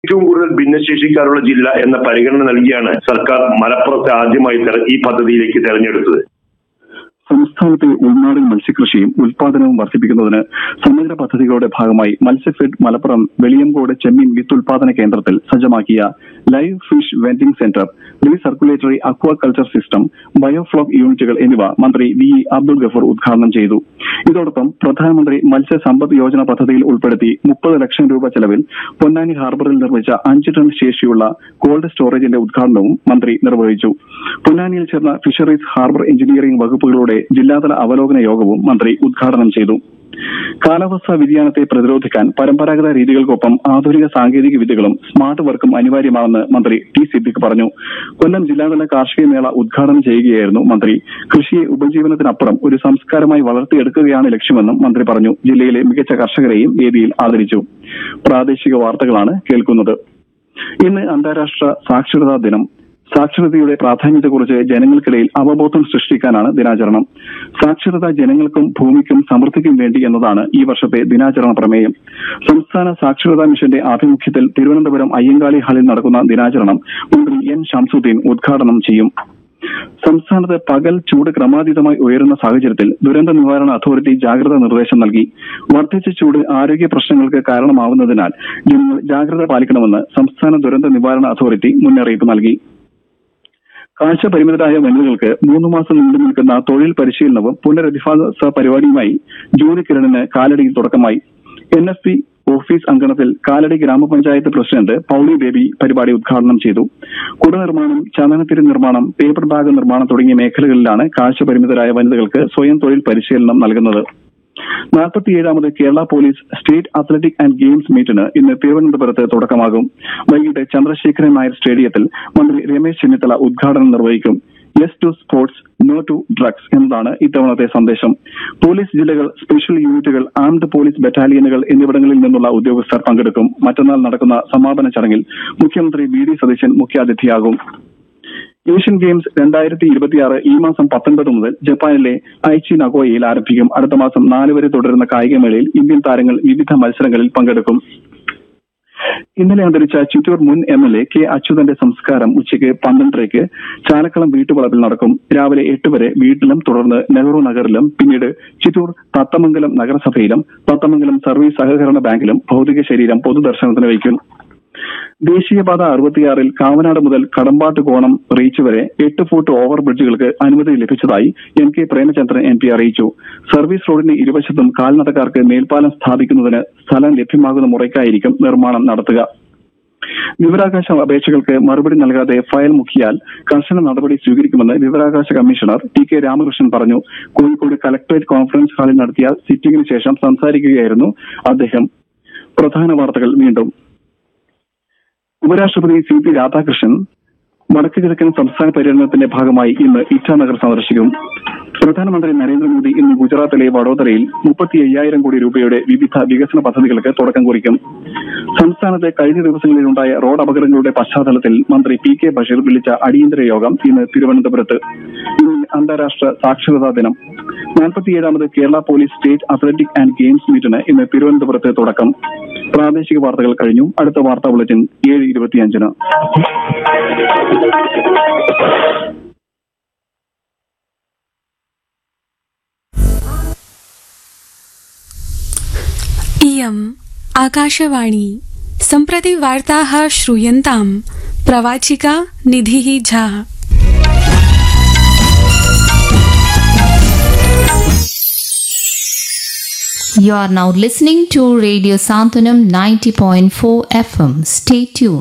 ഏറ്റവും കൂടുതൽ ഭിന്നശേഷിക്കാരുള്ള ജില്ല എന്ന പരിഗണന നൽകിയാണ് സർക്കാർ മലപ്പുറത്തെ ആദ്യമായി തെര- ഈ പദ്ധതിയിലേക്ക് തെരഞ്ഞെടുത്തത് സംസ്ഥാനത്തെ ഉൾനാടൻ മത്സ്യകൃഷിയും ഉൽപാദനവും വർദ്ധിപ്പിക്കുന്നതിന് സമഗ്ര പദ്ധതികളുടെ ഭാഗമായി മത്സ്യഫെഡ് മലപ്പുറം വെളിയങ്കോട് ചെമ്മീൻ വിത്തുൽപാദന കേന്ദ്രത്തിൽ സജ്ജമാക്കിയ live fish vending centre recirculatory aquaculture system biofloc യൂണിറ്റുകൾ എന്നിവ മന്ത്രി വി ഇ അബ്ദുൾ ഗഫൂർ ഉദ്ഘാടനം ചെയ്തു ഇതോടൊപ്പം പ്രധാനമന്ത്രി മത്സ്യ സമ്പദ് യോജന പദ്ധതിയിൽ ഉൾപ്പെടുത്തി മുപ്പത് ലക്ഷം രൂപ ചെലവിൽ പൊന്നാനി ഹാർബറിൽ നിർമ്മിച്ച അഞ്ച് ടൺ ശേഷിയുള്ള കോൾഡ് സ്റ്റോറേജിന്റെ ഉദ്ഘാടനവും മന്ത്രി നിർവഹിച്ചു പൊന്നാനിയിൽ ചേർന്ന ഫിഷറീസ് ഹാർബർ എഞ്ചിനീയറിംഗ് വകുപ്പുകളുടെ ജില്ലാതല അവലോകന യോഗവും മന്ത്രി ഉദ്ഘാടനം ചെയ്തു കാലാവസ്ഥാ വ്യതിയാനത്തെ പ്രതിരോധിക്കാൻ പരമ്പരാഗത രീതികൾക്കൊപ്പം ആധുനിക സാങ്കേതിക വിദ്യകളും സ്മാർട്ട് വർക്കും അനിവാര്യമാണെന്ന് മന്ത്രി ടി സിദ്ദിഖ് പറഞ്ഞു കൊല്ലം ജില്ലാതല കാർഷിക മേള ഉദ്ഘാടനം ചെയ്യുകയായിരുന്നു മന്ത്രി കൃഷിയെ ഉപജീവനത്തിനപ്പുറം ഒരു സംസ്കാരമായി വളർത്തിയെടുക്കുകയാണ് ലക്ഷ്യമെന്നും മന്ത്രി പറഞ്ഞു ജില്ലയിലെ മികച്ച കർഷകരെയും വേദിയിൽ ആദരിച്ചു പ്രാദേശിക വാർത്തകളാണ് കേൾക്കുന്നത് ഇന്ന് അന്താരാഷ്ട്ര സാക്ഷരതാ ദിനം സാക്ഷരതയുടെ പ്രാധാന്യത്തെക്കുറിച്ച് ജനങ്ങൾക്കിടയിൽ അവബോധം സൃഷ്ടിക്കാനാണ് ദിനാചരണം സാക്ഷരത ജനങ്ങൾക്കും ഭൂമിക്കും സമൃദ്ധിക്കും വേണ്ടി എന്നതാണ് ഈ വർഷത്തെ ദിനാചരണ പ്രമേയം സംസ്ഥാന സാക്ഷരതാ മിഷന്റെ ആഭിമുഖ്യത്തിൽ തിരുവനന്തപുരം അയ്യങ്കാളി ഹാളിൽ നടക്കുന്ന ദിനാചരണം മന്ത്രി എൻ ഷംസുദ്ദീൻ ഉദ്ഘാടനം ചെയ്യും സംസ്ഥാനത്ത് പകൽ ചൂട് ക്രമാതീതമായി ഉയരുന്ന സാഹചര്യത്തിൽ ദുരന്ത നിവാരണ അതോറിറ്റി ജാഗ്രതാ നിർദ്ദേശം നൽകി വർദ്ധിച്ച ചൂട് ആരോഗ്യ പ്രശ്നങ്ങൾക്ക് കാരണമാവുന്നതിനാൽ ജനങ്ങൾ ജാഗ്രത പാലിക്കണമെന്ന് സംസ്ഥാന ദുരന്ത നിവാരണ അതോറിറ്റി മുന്നറിയിപ്പ് നൽകി കാഴ്ച പരിമിതരായ വനിതകൾക്ക് മൂന്ന് മാസം നീണ്ടു നിൽക്കുന്ന തൊഴിൽ പരിശീലനവും പുനരധിവാസ പരിപാടിയുമായി ജൂലി കിരണിന് കാലടിയിൽ തുടക്കമായി എൻ എഫ് പി ഓഫീസ് അങ്കണത്തിൽ കാലടി ഗ്രാമപഞ്ചായത്ത് പ്രസിഡന്റ് പൌളി ബേബി പരിപാടി ഉദ്ഘാടനം ചെയ്തു കുട നിർമ്മാണം ചന്ദനത്തിരി നിർമ്മാണം പേപ്പർ ബാഗ് നിർമ്മാണം തുടങ്ങിയ മേഖലകളിലാണ് കാഴ്ച പരിമിതരായ വനിതകൾക്ക് സ്വയം തൊഴിൽ പരിശീലനം നൽകുന്നത് നാൽപ്പത്തിയേഴാമത് Kerala police state athletic and games മീറ്റിന് ഇന്ന് തിരുവനന്തപുരത്ത് തുടക്കമാകും വൈകിട്ട് ചന്ദ്രശേഖരൻ നായർ സ്റ്റേഡിയത്തിൽ മന്ത്രി രമേശ് ചെന്നിത്തല ഉദ്ഘാടനം നിർവഹിക്കും yes to sports no to drugs എന്നതാണ് ഇത്തവണത്തെ സന്ദേശം പോലീസ് ജില്ലകൾ സ്പെഷ്യൽ യൂണിറ്റുകൾ ആംഡ് പോലീസ് ബറ്റാലിയനുകൾ എന്നിവിടങ്ങളിൽ നിന്നുള്ള ഉദ്യോഗസ്ഥർ പങ്കെടുക്കും മറ്റന്നാൾ നടക്കുന്ന സമാപന ചടങ്ങിൽ മുഖ്യമന്ത്രി വി ഡി സതീശൻ മുഖ്യാതിഥിയാകും ഏഷ്യൻ ഗെയിംസ് രണ്ടായിരത്തി ഇരുപത്തിയാറ് ഈ മാസം പത്തൊൻപത് മുതൽ ജപ്പാനിലെ ഐച്ചി നഗോയയിൽ ആരംഭിക്കും അടുത്ത മാസം നാല് വരെ തുടരുന്ന കായികമേളയിൽ ഇന്ത്യൻ താരങ്ങൾ വിവിധ മത്സരങ്ങളിൽ പങ്കെടുക്കും ഇന്നലെ അന്തരിച്ച ചിറ്റൂർ മുൻ എം എൽ എ കെ അച്യുതന്റെ സംസ്കാരം ഉച്ചയ്ക്ക് പന്ത്രണ്ടരയ്ക്ക് ചാലക്കളം വീട്ടുവളപ്പിൽ നടക്കും രാവിലെ എട്ട് വരെ വീട്ടിലും തുടർന്ന് നെഹ്റു നഗറിലും പിന്നീട് ചിറ്റൂർ തത്തമംഗലം നഗരസഭയിലും തത്തമംഗലം സർവീസ് സഹകരണ ബാങ്കിലും ഭൗതിക ശരീരം പൊതുദർശനത്തിന് വയ്ക്കും ദേശീയപാത അറുപത്തിയാറിൽ കാവനാട് മുതൽ കടമ്പാട്ട് കോണം റീച്ച് വരെ എട്ട് ഫുട്ട് ഓവർ ബ്രിഡ്ജുകൾക്ക് അനുമതി ലഭിച്ചതായി N K Premachandran M P അറിയിച്ചു സർവീസ് റോഡിന് ഇരുവശത്തും കാൽനടക്കാർക്ക് മേൽപ്പാലം സ്ഥാപിക്കുന്നതിന് സ്ഥലം ലഭ്യമാകുന്ന മുറയ്ക്കായിരിക്കും നിർമ്മാണം നടത്തുക വിവരാകാശ അപേക്ഷകൾക്ക് മറുപടി നൽകാതെ ഫയൽ മുക്കിയാൽ കർശന നടപടി സ്വീകരിക്കുമെന്ന് വിവരാകാശ കമ്മീഷണർ ടി കെ രാമകൃഷ്ണൻ പറഞ്ഞു കോഴിക്കോട് കലക്ടറേറ്റ് കോൺഫറൻസ് ഹാളിൽ നടത്തിയ സിറ്റിംഗിന് ശേഷം സംസാരിക്കുകയായിരുന്നു അദ്ദേഹം പ്രധാന വാർത്തകൾ വീണ്ടും ഉപരാഷ്ട്രപതി സി പി രാധാകൃഷ്ണൻ വടക്ക് കിഴക്കൻ സംസ്ഥാന പര്യടനത്തിന്റെ ഭാഗമായി ഇന്ന് ഇറ്റാനഗർ സന്ദർശിക്കും പ്രധാനമന്ത്രി നരേന്ദ്രമോദി ഇന്ന് ഗുജറാത്തിലെ വഡോദരയിൽ മുപ്പത്തി അയ്യായിരം കോടി രൂപയുടെ വിവിധ വികസന പദ്ധതികൾക്ക് തുടക്കം കുറിക്കും സംസ്ഥാനത്ത് കഴിഞ്ഞ ദിവസങ്ങളിലുണ്ടായ റോഡ് അപകടങ്ങളുടെ പശ്ചാത്തലത്തിൽ മന്ത്രി പി കെ ബഷീർ വിളിച്ച അടിയന്തര യോഗം ഇന്ന് തിരുവനന്തപുരത്ത് ഇന്ന് അന്താരാഷ്ട്ര സാക്ഷരതാ ദിനം നാൽപ്പത്തിയേഴാമത് Kerala police state athletic and games മീറ്റിന് ഇന്ന് തിരുവനന്തപുരത്ത് തുടക്കം പ്രാദേശിക വാർത്തകൾ കഴിഞ്ഞു അടുത്ത വാർത്താ ബുള്ളറ്റിൻ ഏഴ് ഇരുപത്തിയഞ്ചിന് इयम् आकाशवाणी सम्प्रति वार्ताः श्रूयन्ताम् प्रवाचिका निधिः Jha You are now listening to Radio Santanam 90.4 FM. Stay tuned.